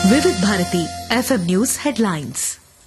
Vividh Bharati FM news headlines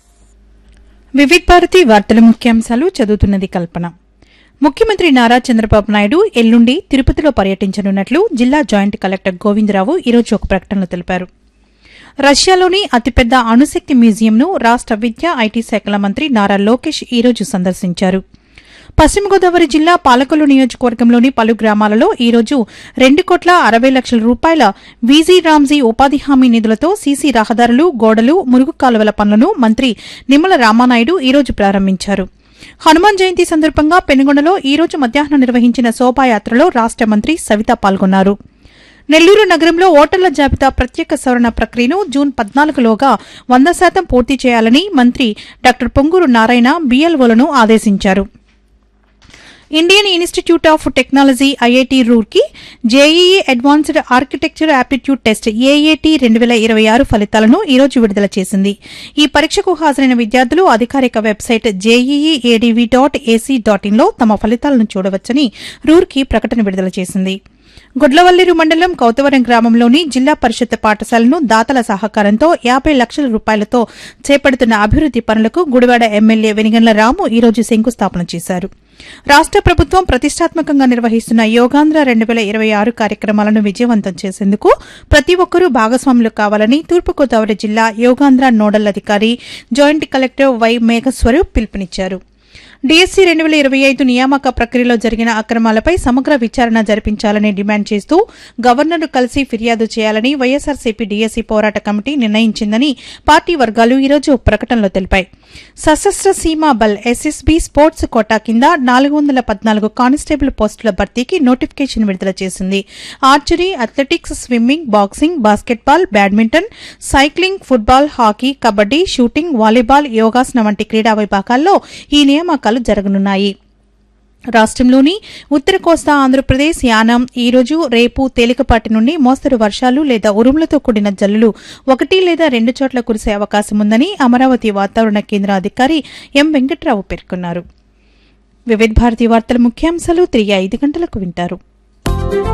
Vividh Bharati వార్తల ముఖ్యాంశాలు చదువుతున్నది కల్పన ముఖ్యమంత్రి నారా చంద్రబాబు నాయుడు ఎల్లుండి తిరుపతిలో పర్యటించనున్నట్లు జిల్లా జాయింట్ కలెక్టర్ గోవిందరావు ఈరోజు ఒక ప్రకటనలో తెలిపారు రష్యాలోని అతిపెద్ద అణుశక్తి మ్యూజియంను రాష్ట విద్యా ఐటీ శాఖల మంత్రి నారా లోకేష్ ఈరోజు సందర్శించారు పశ్చిమ గోదావరి జిల్లా పాలకొల్లు నియోజకవర్గంలోని పలు గ్రామాలలో ఈరోజు రెండు కోట్ల అరవై లక్షల రూపాయల వీజీ రామ్జీ ఉపాధి హామీ నిధులతో సీసీ రహదారులు గోడలు మురుగు కాలువల పనులను మంత్రి నిమ్మల రామానాయుడు ఈరోజు ప్రారంభించారు హనుమాన్ జయంతి సందర్భంగా పెనుగొండలో ఈరోజు మధ్యాహ్నం నిర్వహించిన శోభాయాత్రలో రాష్ట మంత్రి సవిత పాల్గొన్నారు నెల్లూరు నగరంలో ఓటర్ల జాబితా ప్రత్యేక సవరణ ప్రక్రియను జూన్ పద్నాలుగులోగా వంద శాతం పూర్తి చేయాలని మంత్రి డాక్టర్ పొంగూరు నారాయణ బీఎల్ఓలను ఆదేశించారు Indian Institute of Technology IIT Roorkee JEE advanced architecture aptitude test AAT రెండు వేల ఇరవై ఆరు ఫలితాలను ఈరోజు విడుదల చేసింది ఈ పరీక్షకు హాజరైన విద్యార్థులు అధికారిక website JEE ADV dot AC dot ఇన్లో తమ ఫలితాలను చూడవచ్చని రూర్కి ప్రకటన విడుదల చేసింది గుడ్లవల్లేరు మండలం కౌతవరం గ్రామంలోని జిల్లా పరిషత్ పాఠశాలను దాతల సహకారంతో యాబై లక్షల రూపాయలతో చేపడుతున్న అభివృద్ది పనులకు గుడివాడ ఎమ్మెల్యే వెనిగండ్ల రాము ఈరోజు శంకుస్థాపన చేశారు రాష్ట ప్రభుత్వం ప్రతిష్టాత్మకంగా నిర్వహిస్తున్న యోగాంధ్ర రెండు వేల ఇరవై ఆరు కార్యక్రమాలను విజయవంతం చేసేందుకు ప్రతి ఒక్కరూ భాగస్వాములు కావాలని తూర్పుగోదావరి జిల్లా యోగాంధ్ర నోడల్ అధికారి జాయింట్ కలెక్టర్ వై మేఘస్వరూప్ పిలుపునిచ్చారు డీఎస్సీ రెండు వేల ఇరవై ఐదు నియామక ప్రక్రియలో జరిగిన అక్రమాలపై సమగ్ర విచారణ జరిపించాలని డిమాండ్ చేస్తూ గవర్నర్ను కలిసి ఫిర్యాదు చేయాలని వైఎస్సార్సీపీ డీఎస్సీ పోరాట కమిటీ నిర్ణయించిందని పార్టీ వర్గాలు ఈరోజు ప్రకటనలో తెలిపాయి సశస్త్ర సీమా బల్ ఎస్ఎస్బీ స్పోర్ట్స్ కోటా కింద నాలుగు వందల పద్నాలుగు కానిస్టేబుల్ పోస్టుల భర్తీకి నోటిఫికేషన్ విడుదల చేసింది archery athletics swimming boxing basketball badminton cycling football hockey kabaddi shooting volleyball యోగాసనం వంటి క్రీడా విభాగాల్లో ఈ నియామకాలు జరగనున్నాయి రాష్ట్రంలోని ఉత్తర కోస్తా ఆంధ్రప్రదేశ్ యానాం ఈ రోజు రేపు తేలికపాటి నుండి మోస్తరు వర్షాలు లేదా ఉరుములతో కూడిన జల్లులు ఒకటి లేదా రెండు చోట్ల కురిసే అవకాశం ఉందని అమరావతి వాతావరణ కేంద్ర అధికారి ఎం వెంకట్రావు పేర్కొన్నారు వివిధ భారతి వార్తల ముఖ్యాంశాలు తిరిగి ఐదు గంటలకు వింటారు